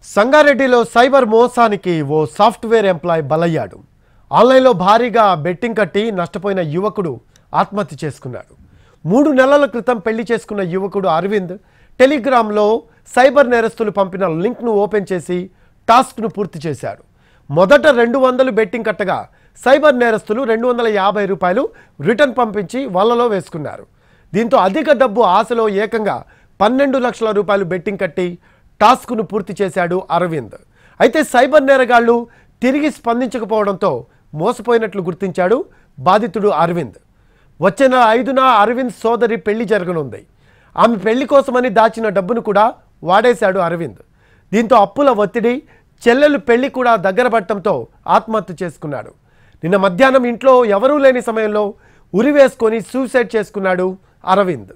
సంగారెడ్డిలో సైబర్ మోసానికి ఓ software employee బలయ్యాడు ఆన్లైన్లో భారీగా బెట్టింగ్ కట్టి నష్టపోయిన యువకుడు ఆత్మహత్య చేసుకున్నాడు మూడు నెలల క్రితం పెళ్లి చేసుకున్న యువకుడు అరవింద్ టెలిగ్రామ్లో సైబర్ నేరస్తులు పంపిన లింక్ను ఓపెన్ చేసి టాస్క్ను పూర్తి చేశాడు మొదట రెండు వందలు బెట్టింగ్ కట్టగా సైబర్ నేరస్తులు రెండు వందల యాభై రూపాయలు రిటర్న్ పంపించి వలలో వేసుకున్నారు దీంతో అధిక డబ్బు ఆశలో ఏకంగా పన్నెండు లక్షల రూపాయలు బెట్టింగ్ కట్టి టాస్క్ను పూర్తి చేశాడు అరవింద్ అయితే సైబర్ నేరగాళ్లు తిరిగి స్పందించకపోవడంతో మోసపోయినట్లు గుర్తించాడు బాధితుడు అరవింద్ వచ్చే నెల ఐదున అరవింద్ సోదరి పెళ్లి జరగనుంది ఆమె పెళ్లి కోసమని దాచిన డబ్బును కూడా వాడేశాడు అరవింద్ దీంతో అప్పుల ఒత్తిడి చెల్లెలు పెళ్లి కూడా దగ్గర పడటంతో ఆత్మహత్య చేసుకున్నాడు నిన్న మధ్యాహ్నం ఇంట్లో ఎవరూ లేని సమయంలో ఉరి వేసుకొని సూసైడ్ చేసుకున్నాడు అరవింద్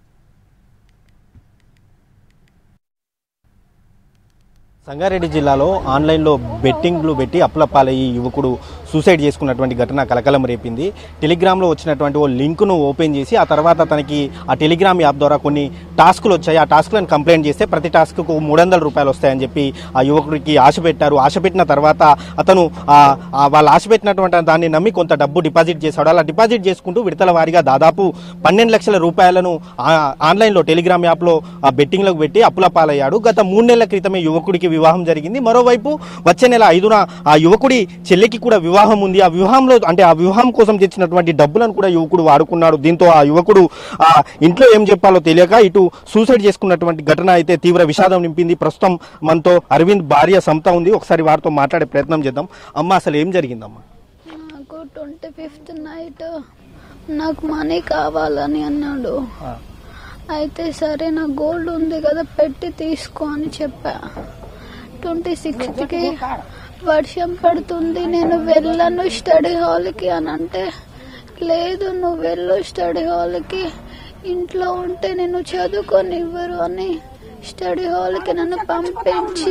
సంగారెడ్డి జిల్లాలో ఆన్లైన్లో బెట్టింగ్లు పెట్టి అప్పులపాలయ్యి యువకుడు సూసైడ్ చేసుకున్నటువంటి ఘటన కలకలం రేపింది టెలిగ్రామ్లో వచ్చినటువంటి ఓ లింకును ఓపెన్ చేసి ఆ తర్వాత తనకి ఆ టెలిగ్రామ్ యాప్ ద్వారా కొన్ని టాస్కులు వచ్చాయి ఆ టాస్కులను కంప్లైంట్ చేస్తే ప్రతి టాస్క్కు మూడు వందల రూపాయలు వస్తాయని చెప్పి ఆ యువకుడికి ఆశ పెట్టారు ఆశ పెట్టిన తర్వాత అతను ఆ- ఆ వాళ్ళు ఆశ పెట్టినటువంటి దాన్ని నమ్మి కొంత డబ్బు డిపాజిట్ చేశాడు అలా డిపాజిట్ చేసుకుంటూ విడతల వారీగా దాదాపు పన్నెండు లక్షల రూపాయలను ఆ- ఆన్లైన్లో టెలిగ్రామ్ యాప్లో ఆ బెట్టింగ్లకు పెట్టి అప్పుల పాలయ్యాడు గత మూడు నెలల క్రితమే యువకుడికి వివాహం జరిగింది మరోవైపు వచ్చే నెల ఐదున ఆ యువకుడి చెల్లికి కూడా వివాహం ఉంది ఆ వివాహంలో అంటే ఆ వివాహం కోసం తెచ్చినటువంటి డబ్బులను కూడా యువకుడు వాడుకున్నాడు దీంతో ఆ యువకుడు ఆ ఇంట్లో ఏం చెప్పాలో తెలియక ఇటు సూసైడ్ చేసుకున్నటువంటి ఘటన అయితే తీవ్ర విషాదం నింపింది ప్రస్తుతం మనతో అరవింద్ భార్య సమత ఉంది ఒకసారి వారితో మాట్లాడే ప్రయత్నం చేద్దాం అమ్మ అసలు ఏం జరిగిందమ్మా నాకు ట్వంటీ ఫిఫ్త్ నైట్ నాకు మనీ కావాలని అన్నాడు అయితే సరే నా గోల్డ్ ఉంది కదా పెట్టి తీసుకో అని చెప్పా ట్వంటీ సిక్స్త్కి వర్షం పడుతుంది నేను వెళ్ళను స్టడీ హాల్కి అని అంటే లేదు నువ్వు వెళ్ళు స్టడీ హాల్కి ఇంట్లో ఉంటే నేను చదువుకొనివ్వరు అని స్టడీ హాల్కి నన్ను పంపించి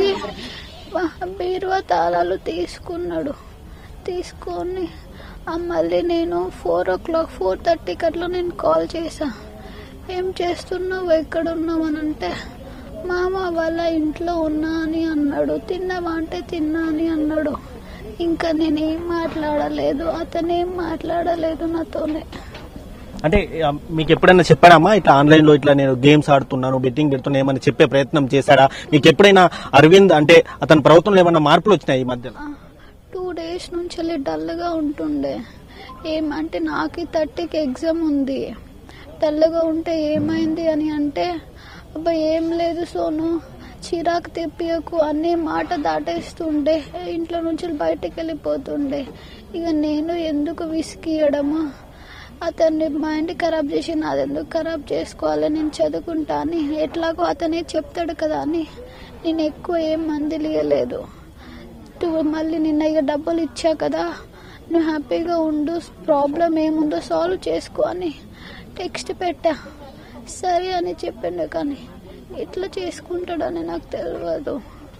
బీరువా తాళాలు తీసుకున్నాడు తీసుకొని ఆ మళ్ళీ నేను ఫోర్ ఓ క్లాక్ ఫోర్ థర్టీకి అట్లా నేను కాల్ చేసా ఏం చేస్తున్నావు ఎక్కడ ఉన్నావు అని అంటే మామ వాళ్ళ ఇంట్లో ఉన్నా అని అన్నాడు తిన్నావా అంటే తిన్నా అని అన్నాడు ఇంకా నేనేం మాట్లాడలేదు అతను ఏం మాట్లాడలేదు నాతోనే అంటే ఆ, మీకు ఎప్పుడైనా చెప్పాడమ్మా ఇట్లా ఆన్లైన్ లో ఇట్లా నేను గేమ్స్ ఆడుతున్నాను బెట్టింగ్ పెడుతున్నా ఏమైనా చెప్పే ప్రయత్నం చేశాడా మీకు ఎప్పుడైనా అరవింద్ అంటే అతని ప్రవర్తనలో ఏమైనా మార్పులు వచ్చినాయి ఈ మధ్యలో టూ డేస్ నుంచి వెళ్ళి డల్గా ఉంటుండే ఏమంటే నాకు థర్టీకి ఎగ్జామ్ ఉంది డల్గా ఉంటే ఏమైంది అని అంటే అబ్బా ఏం లేదు సోను చిరాకు తెప్పియకు అనే మాట దాటేస్తుండే ఇంట్లో నుంచి బయటకు వెళ్ళిపోతుండే ఇక నేను ఎందుకు విసిగియడమా అతన్ని మైండ్ ఖరాబ్ చేసి నాది ఎందుకు ఖరాబ్ చేసుకోవాలి నేను చదువుకుంటా అని ఎట్లాగో అతనే చెప్తాడు కదా అని నేను ఎక్కువ ఏం మందిలియలేదు టూ మళ్ళీ నిన్న ఇక డబ్బులు ఇచ్చా కదా నువ్వు హ్యాపీగా ఉండు ప్రాబ్లం ఏముందో సాల్వ్ చేసుకో అని టెక్స్ట్ పెట్టా సరే అని చెప్పిండు కానీ ఇట్లా చేసుకుంటాడని నాకు తెలియదు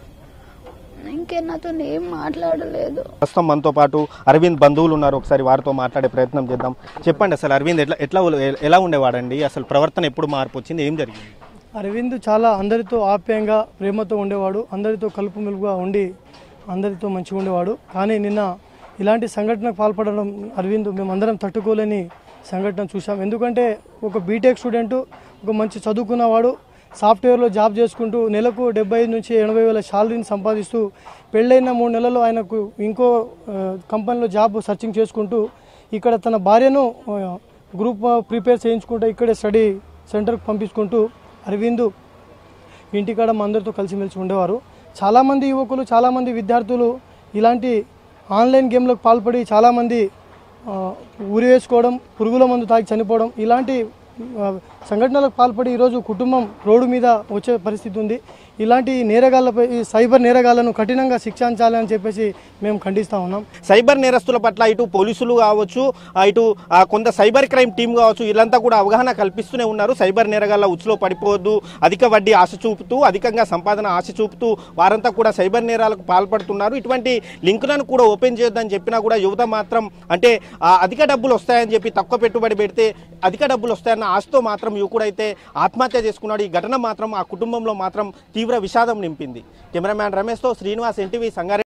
ఇంకే నాతో ఏం మాట్లాడలేదు ప్రస్తుతం మనతో పాటు అరవింద్ బంధువులు ఉన్నారు ఒకసారి వారితో మాట్లాడే ప్రయత్నం చేద్దాం చెప్పండి అసలు అరవింద్ ఎట్లా ఎట్లా ఎలా ఉండేవాడండి అసలు ప్రవర్తన ఎప్పుడు మార్పు వచ్చింది ఏం జరిగింది అరవింద్ చాలా అందరితో ఆప్యాయంగా ప్రేమతో ఉండేవాడు అందరితో కలుపు మెలుగుగా ఉండి అందరితో మంచిగా ఉండేవాడు కానీ నిన్న ఇలాంటి సంఘటనకు పాల్పడడం అరవింద్ మేమందరం తట్టుకోలేని సంఘటన చూసాం ఎందుకంటే ఒక బీటెక్ స్టూడెంట్ ఒక మంచి చదువుకున్నవాడు సాఫ్ట్వేర్లో జాబ్ చేసుకుంటూ నెలకు డెబ్బై ఐదు నుంచి ఎనభై వేల శాలరీని సంపాదిస్తూ పెళ్ళైన మూడు నెలల్లో ఆయనకు ఇంకో ఆ, కంపెనీలో జాబ్ సర్చింగ్ చేసుకుంటూ ఇక్కడ తన భార్యను ఆ, గ్రూప్ ప్రిపేర్ చేయించుకుంటూ ఇక్కడే స్టడీ సెంటర్కి పంపించుకుంటూ అరవింద్ ఇంటికాడ మా అందరితో కలిసిమెలిసి ఉండేవారు చాలామంది యువకులు చాలామంది విద్యార్థులు ఇలాంటి ఆన్లైన్ గేమ్లకు పాల్పడి చాలామంది ఆ, ఉరి వేసుకోవడం పురుగుల మందు తాగి చనిపోవడం ఇలాంటి ఆ, సంఘటనలకు పాల్పడి ఈరోజు కుటుంబం రోడ్డు మీద వచ్చే పరిస్థితి ఉంది ఇలాంటి నేరగాళ్లపై ఈ సైబర్ నేరగాళ్లను కఠినంగా శిక్షించాలని చెప్పేసి మేము ఖండిస్తూ ఉన్నాం సైబర్ నేరస్తుల పట్ల ఇటు పోలీసులు కావచ్చు ఆ ఇటు ఆ కొంత సైబర్ క్రైమ్ టీం కావచ్చు వీళ్ళంతా కూడా అవగాహన కల్పిస్తూనే ఉన్నారు సైబర్ నేరగాళ్ళ ఉచ్చులో పడిపోవద్దు అధిక వడ్డీ ఆశ చూపుతూ అధికంగా సంపాదన ఆశ చూపుతూ వారంతా కూడా సైబర్ నేరాలకు పాల్పడుతున్నారు ఇటువంటి లింకులను కూడా ఓపెన్ చేయొద్దని చెప్పినా కూడా యువత మాత్రం అంటే ఆ అధిక డబ్బులు వస్తాయని చెప్పి తక్కువ పెట్టుబడి పెడితే అధిక డబ్బులు వస్తాయన్న ఆశతో మాత్రం యువకుడైతే ఆత్మహత్య చేసుకున్నాడు ఈ ఘటన మాత్రం ఆ కుటుంబంలో మాత్రం తీవ్ర తీవ్ర విషాదం నింపింది కెమెరామ్యాన్ రమేష్తో శ్రీనివాస్ ఎన్టీవీ సంగారెడ్డి